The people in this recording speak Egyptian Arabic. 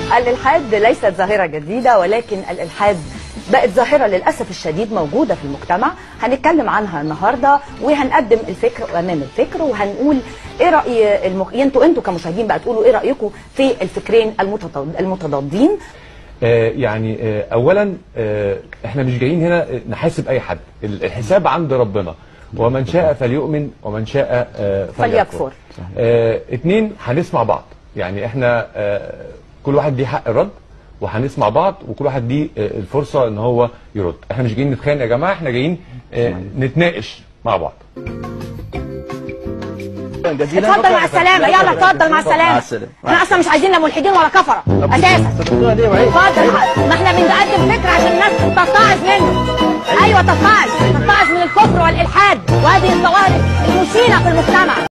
الإلحاد ليست ظاهرة جديدة ولكن الإلحاد بقت ظاهرة للأسف الشديد موجودة في المجتمع هنتكلم عنها النهاردة وهنقدم الفكر أمام الفكر وهنقول إيه رأي المخ... انتوا انتوا كمشاهدين بقى تقولوا إيه رأيكم في الفكرين المتضاد- المتضادين آه، يعني آه، اولا آه، احنا مش جايين هنا نحاسب اي حد ال- الحساب عند ربنا ومن شاء فليؤمن ومن شاء آه، فليكفر. آه، اتنين هنسمع بعض يعني احنا آه، كل واحد ليه حق الرد وهنسمع بعض وكل واحد ليه آه، الفرصه ان هو يرد احنا مش جايين نتخانق يا جماعه احنا جايين آه، نتناقش مع بعض جزيلا اتفضل مع السلامة يلا اتفضل مع السلامة السلامة. احنا أصلا مش عايزين لا ملحدين ولا كفرة أساسا الدكتوره دي وعيد اتفضل ما احنا بنقدم فكرة عشان الناس تتعظ منه ايوه تتعظ تتعظ من الكفر والالحاد وهذه الظواهر المشينة في المجتمع